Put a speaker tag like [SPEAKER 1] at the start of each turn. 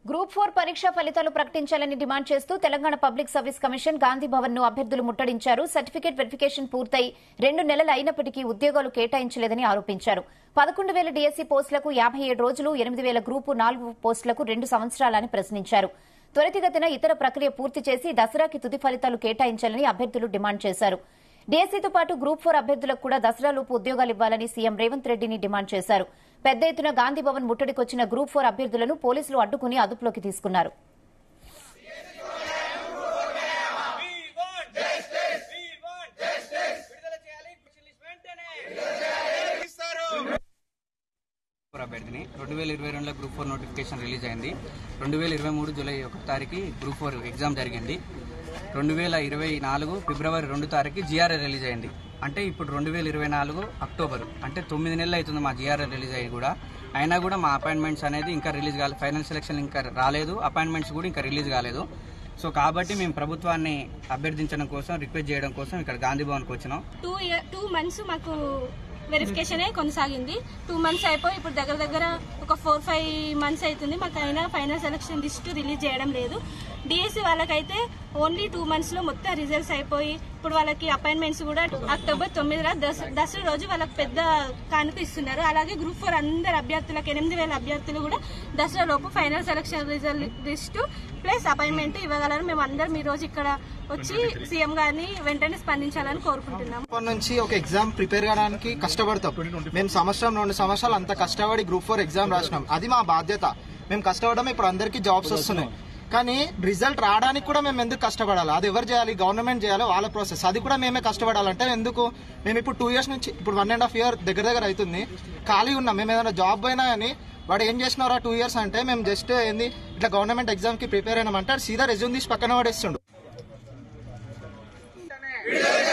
[SPEAKER 1] Group four పరీక్ష ఫలితాలు ప్రకటించాలని డిమాండ్ చేస్తూ Telangana public service commission Gandhi Bhavan ను అభ్యర్థులు ముట్టడించారు సర్టిఫికేట్ వెరిఫికేషన్ పూర్తయి రెండు నెలలు అయినప్పటికీ ఉద్యోగాలు కేటాయించలేదని ఆరోపించారు పదకొండు వేల డీఎస్సీ పోస్టులకు యాభై ఏడు రోజులు ఎనిమిది వేల గ్రూపు నాలుగు పోస్టులకు రెండు సంవత్సరాలని ప్రశ్నించారు త్వరితగతిన ఇతర ప్రక్రియ పూర్తి చేసి దసరాకి తుది ఫలితాలు కేటాయించాలని అభ్యర్థులు డిమాండ్ చేశారు డీఎస్సీతో పాటు గ్రూప్ ఫోర్ అభ్యర్థులకు కూడా దసరాలోపు ఉద్యోగాలు ఇవ్వాలని సీఎం రేవంత్ రెడ్డిని డిమాండ్ చేశారు పెద్ద ఎత్తున గాంధీ భవన్ ముట్టడికొచ్చిన గ్రూప్ ఫోర్ అభ్యర్థులను పోలీసులు అడ్డుకుని అదుపులోకి తీసుకున్నారు
[SPEAKER 2] We want justice. We want justice. విడుదల చేయాలి క్వశ్చన్ లిస్ట్ వెంటనే
[SPEAKER 3] ఫోర్ అభ్యర్థిని రెండు వేల ఇరవై రెండులో గ్రూప్ ఫోర్ నోటిఫికేషన్ రిలీజ్ అయింది రెండు వేల ఇరవై మూడు జూలై ఒక తారీఖు గ్రూప్ ఫోర్ ఎగ్జామ్ జరిగింది రెండు వేల ఇరవై నాలుగు ఫిబ్రవరి రెండు తారీఖు జిఆర్ఏ రిలీజ్ అయింది అంటే ఇప్పుడు రెండు వేల ఇరవై నాలుగు అక్టోబర్ అంటే తొమ్మిది నెలలు అవుతుంది మా జిఆర్ఏ రిలీజ్ అయ్యి కూడా అయినా కూడా మా అపాయింట్మెంట్స్ అనేది ఇంకా రిలీజ్ కాలేదు ఫైనల్ సెలక్షన్ ఇంకా రాలేదు అపాయింట్మెంట్స్ కూడా ఇంకా రిలీజ్ కాలేదు సో కాబట్టి మేము ప్రభుత్వాన్ని అభ్యర్థించడం కోసం రిక్వెస్ట్ చేయడం కోసం ఇక్కడ గాంధీ భవన్కి వచ్చినాం
[SPEAKER 4] టూ ఇయర్ టూ మంత్స్ మాకు వెరిఫికేషన్ కొనసాగింది టూ మంత్స్ అయిపోయి ఇప్పుడు దగ్గర దగ్గర ఒక ఫోర్ ఫైవ్ మంత్స్ అవుతుంది మాకు అయినా ఫైనల్ సెలక్షన్ లిస్ట్ రిలీజ్ చేయడం లేదు డిఎస్సి వాళ్ళకైతే ఓన్లీ టూ మంత్స్ లో మొత్తం రిజల్ట్స్ అయిపోయి ఇప్పుడు వాళ్ళకి అపాయింట్మెంట్స్ కూడా అక్టోబర్ తొమ్మిదిన దస దసరా రోజు వాళ్ళకి పెద్ద కానుక ఇస్తున్నారు అలాగే గ్రూప్ ఫోర్ అందరు అభ్యర్థులకు ఎనిమిది వేల అభ్యర్థులు కూడా దసరా లోపు final selection result list plus appointment ఇవ్వగలరు మేము అందరం ఈ రోజు ఇక్కడ వచ్చి సీఎం గారిని వెంటనే స్పందించాలని కోరుకుంటున్నాం
[SPEAKER 5] ఇప్పటి నుంచి ఒక ఎగ్జామ్ ప్రిపేర్ కావడానికి కష్టపడతాం మేము సంవత్సరం రెండు సంవత్సరాలు అంత కష్టపడి గ్రూప్ ఫోర్ ఎగ్జామ్ రాసినాం అది మా బాధ్యత మేము కష్టపడడం ఇప్పుడు అందరికీ జాబ్స్ వస్తున్నాయి కానీ రిజల్ట్ రావడానికి కూడా మేము ఎందుకు కష్టపడాలి అది ఎవరు చేయాలి గవర్నమెంట్ చేయాలి వాళ్ళ ప్రాసెస్ అది కూడా మేమే కష్టపడాలంటే ఎందుకు మేము ఇప్పుడు టూ ఇయర్స్ నుంచి ఇప్పుడు వన్ అండ్ హాఫ్ ఇయర్ దగ్గర దగ్గర అవుతుంది ఖాళీ ఉన్నాం మేము ఏదైనా జాబ్ పోయినా కానీ వాడు ఏం చేసినారా టూ ఇయర్స్ అంటే మేము జస్ట్ ఏంది ఇట్లా గవర్నమెంట్ ఎగ్జామ్ కి ప్రిపేర్ అయినామంటే సీదా రెజ్యూమ్ తీసి పక్కన పడేస్తుండు